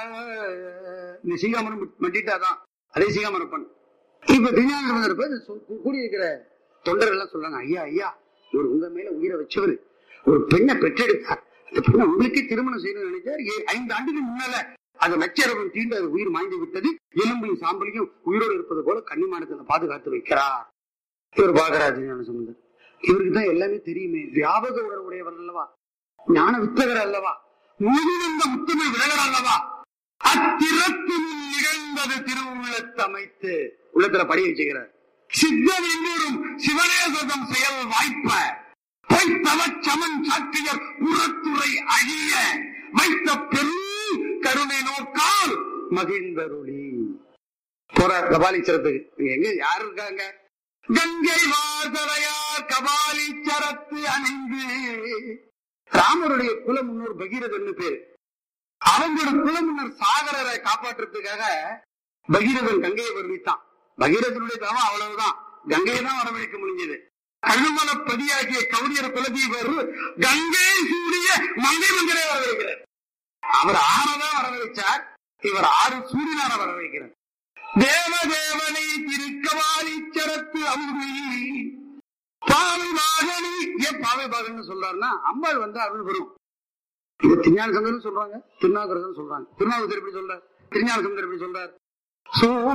இந்த சீகாமரம் மட்டிட்டாதான் அதே சீகாமரப்பன் இப்ப திருஞான சம்பந்தர் போய் சு- கூ- கூடியிருக்கிற தொண்டர்கள் எல்லாம் சொல்றாங்க ஐயா ஐயா இவர் உங்க மேல உயிரை வச்சவர் ஒரு பெண்ணை பெற்றெடுத்தார் அந்த பெண்ணை உங்களுக்கே திருமணம் செய்யணும்னு நினைச்சார் ஏ- ஐந்து ஆண்டுக்கு முன்னால அந்த லட்சரவன் தீண்டு அது உயிர் மாய்ந்து விட்டது எலும்பையும் சாம்பலையும் உயிரோடு இருப்பது போல கன்னிமானத்துல பாதுகாத்து வைக்கிறார் இவர் பாகராஜ ஞான சம்பந்தர் இவருக்கு தான் எல்லாமே தெரியுமே வியாபக உணர்வுடையவர் அல்லவா ஞான வித்தகர் அல்லவா முழுவந்த முத்துமை விலகர் அல்லவா அத்திரத்தில் நிகழ்ந்தது திருவுள்ளத்தமைத்து உள்ளத்துல படி வச்சுக்கிறார் சித்தம் எல்லோரும் சிவனேசதம் செயல் வாய்ப்ப பொய்த்தவ சமன் சாற்றியர் புறத்துறை அழிய வைத்த பெரும் கருணை நோக்கால் மகிழ்ந்தருளி போறார் கபாலீச்சரத்துக்கு இங்க எங்க யாரு இருக்காங்க கங்கை வார்தலையார் கபாலீச்சரத்து அணிந்து ராமருடைய குல முன்னோர் பகீரதன்னு பேரு அவங்களோட குல முன்னர் சாகரரை காப்பாற்றுறதுக்காக பகீரதன் கங்கையை வருவித்தான் பகீரதனுடைய தவம் அவ்வளவுதான் கங்கையை தான் வரவழைக்க முடிஞ்சது கழுமல பதியாகிய கவுரியர் குலதீபர் கங்கை சூரிய மங்கை மந்திரை வரவழைக்கிறார் அவர் ஆறதான் வரவழைச்சார் இவர் ஆறு சூரியனார வரவழைக்கிறார் தேவதேவனை திருக்கவாலீச்சரத்து அம்பி பாவை பாகனி ஏன் பாவை பாகன்னு சொல்றாருன்னா அம்பாள் வந்து அருள் பெறும் இது திருஞான சந்தர்னு சொல்றாங்க திருநாகரசன் சொல்றாங்க திருநாவுக்கர் எப்படி சொல்றாரு திருஞான சந்தர் எப்படி சொல்றாரு சோ